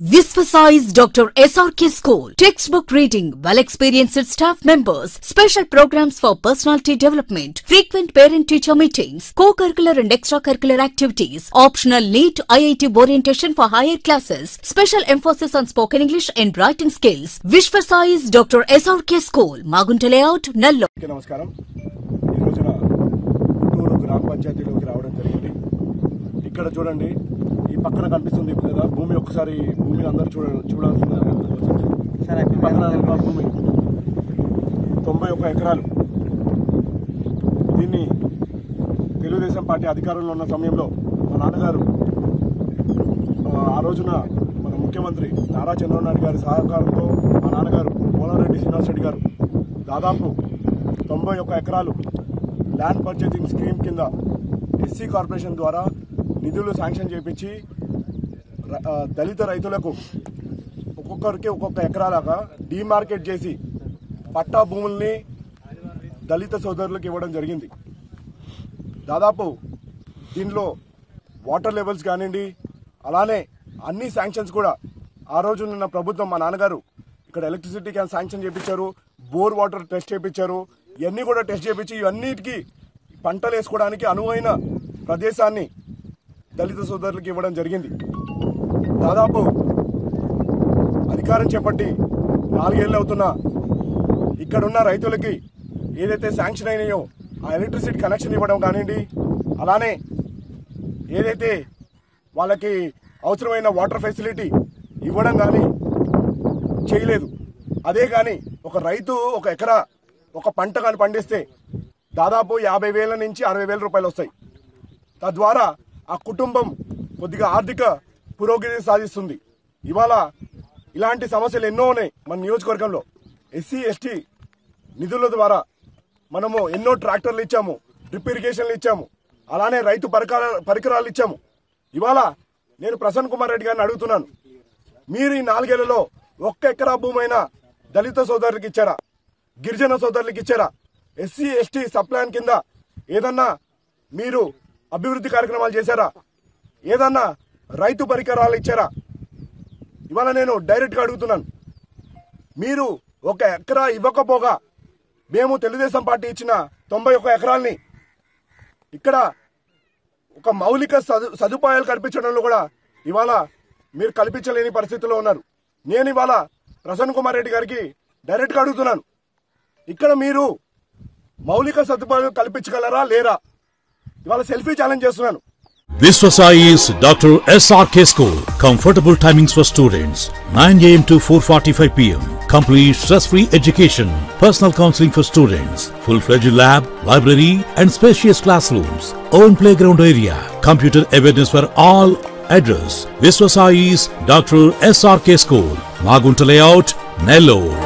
Visvasize Dr. SRK School. Textbook reading, well experienced staff members, special programs for personality development, frequent parent teacher meetings, co curricular and extracurricular activities, optional NEET IIT orientation for higher classes, special emphasis on spoken English and writing skills. Visvasize Dr. SRK School, Magunta Layout, Nallo. అందరికీ నమస్కారం ఈ రోజున గుంటూరు గ్రామ పంచాయతీలోకి రావడం జరిగింది ఇక్కడ చూడండి ఈ పక్కన కనిపిస్తుంది కదా భూమి ఒకసారి భూమిని అందరూ చూడ చూడాల్సిన ఈ పక్కన ఉన్న భూమి తొంభై ఒక్క ఎకరాలు దీన్ని తెలుగుదేశం పార్టీ అధికారంలో ఉన్న సమయంలో మా నాన్నగారు ఆ, ఆ రోజున మన ముఖ్యమంత్రి నారా చంద్రబాబు నాయుడు గారి సహకారంతో మా నాన్నగారు పోలారెడ్డి శ్రీనివాస్ రెడ్డి గారు దాదాపు తొంభై ఒక్క ఎకరాలు ల్యాండ్ పర్చేసింగ్ స్కీమ్ కింద ఎస్సీ కార్పొరేషన్ ద్వారా నిధులు శాంక్షన్ చేపించి ర- ఆ, దళిత రైతులకు ఒక్కొక్కరికి ఒక్కొక్క ఎకరాలాగా డీమార్కెట్ చేసి పట్టా భూముల్ని దళిత సోదరులకు ఇవ్వడం జరిగింది దాదాపు దీనిలో వాటర్ లెవెల్స్ కానివ్వండి అలానే అన్ని శాంక్షన్స్ కూడా ఆ రోజు నిన్న ప్రభుత్వం మా నాన్నగారు ఇక్కడ ఎలక్ట్రిసిటీ క్యాన్ శాంక్షన్ చేయించారు బోర్ వాటర్ టెస్ట్ చేయించారు ఇవన్నీ కూడా టెస్ట్ చేయించి ఇవన్నిటికీ పంటలు వేసుకోవడానికి అనువైన ప్రదేశాన్ని దళిత సోదరులకు ఇవ్వడం జరిగింది దాదాపు అధికారం చేపట్టి నాలుగేళ్ళు అవుతున్నా ఇక్కడున్న రైతులకి ఏదైతే శాంక్షన్ అయినాయో ఆ ఎలక్ట్రిసిటీ కనెక్షన్ ఇవ్వడం కానివ్వండి అలానే ఏదైతే వాళ్ళకి అవసరమైన వాటర్ ఫెసిలిటీ ఇవ్వడం కానీ చేయలేదు అదే కానీ ఒక రైతు ఒక ఎకరా ఒక పంట కానీ పండిస్తే దాదాపు యాభై వేల నుంచి అరవై వేల రూపాయలు వస్తాయి తద్వారా ఆ కుటుంబం కొద్దిగా ఆర్థిక పురోగతి సాధిస్తుంది ఇవాళ ఇలాంటి సమస్యలు ఎన్నో ఉన్నాయి మన నియోజకవర్గంలో ఎస్సీ ఎస్టీ నిధుల ద్వారా మనము ఎన్నో ట్రాక్టర్లు ఇచ్చాము డ్రిప్ ఇరిగేషన్లు ఇచ్చాము అలానే రైతు పరికర పరికరాలు ఇచ్చాము ఇవాళ నేను ప్రసన్న కుమార్ రెడ్డి గారిని అడుగుతున్నాను మీరు ఈ నాలుగేళ్లలో ఒక్క ఎకరా భూమి అయినా దళిత సోదరులకు ఇచ్చారా గిరిజన సోదరులకు ఇచ్చారా ఎస్సీ ఎస్టీ సప్లాన్ కింద ఏదన్నా మీరు అభివృద్ధి కార్యక్రమాలు చేశారా ఏదన్నా రైతు పరికరాలు ఇచ్చారా ఇవాళ నేను డైరెక్ట్గా అడుగుతున్నాను మీరు ఒక ఎకరా ఇవ్వకపోగా మేము తెలుగుదేశం పార్టీ ఇచ్చిన తొంభై ఒక్క ఎకరాల్ని ఇక్కడ ఒక మౌలిక సదు సదుపాయాలు కల్పించడంలో కూడా ఇవాళ మీరు కల్పించలేని పరిస్థితిలో ఉన్నారు నేను ఇవాళ ప్రసన్న కుమార్ రెడ్డి గారికి డైరెక్ట్గా అడుగుతున్నాను ఇక్కడ మీరు మౌలిక సదుపాయాలు కల్పించగలరా లేరా ఇవాళ సెల్ఫీ ఛాలెంజ్ చేస్తున్నాను Viswasai's Dr. SRK School. Comfortable timings for students 9 am to 4:45 pm. Complete stress-free education. Personal counseling for students. Full-fledged lab, library, and spacious classrooms. Own playground area. Computer awareness for all. Address: Viswasai's Dr. SRK School. Magunta Layout, Nellore.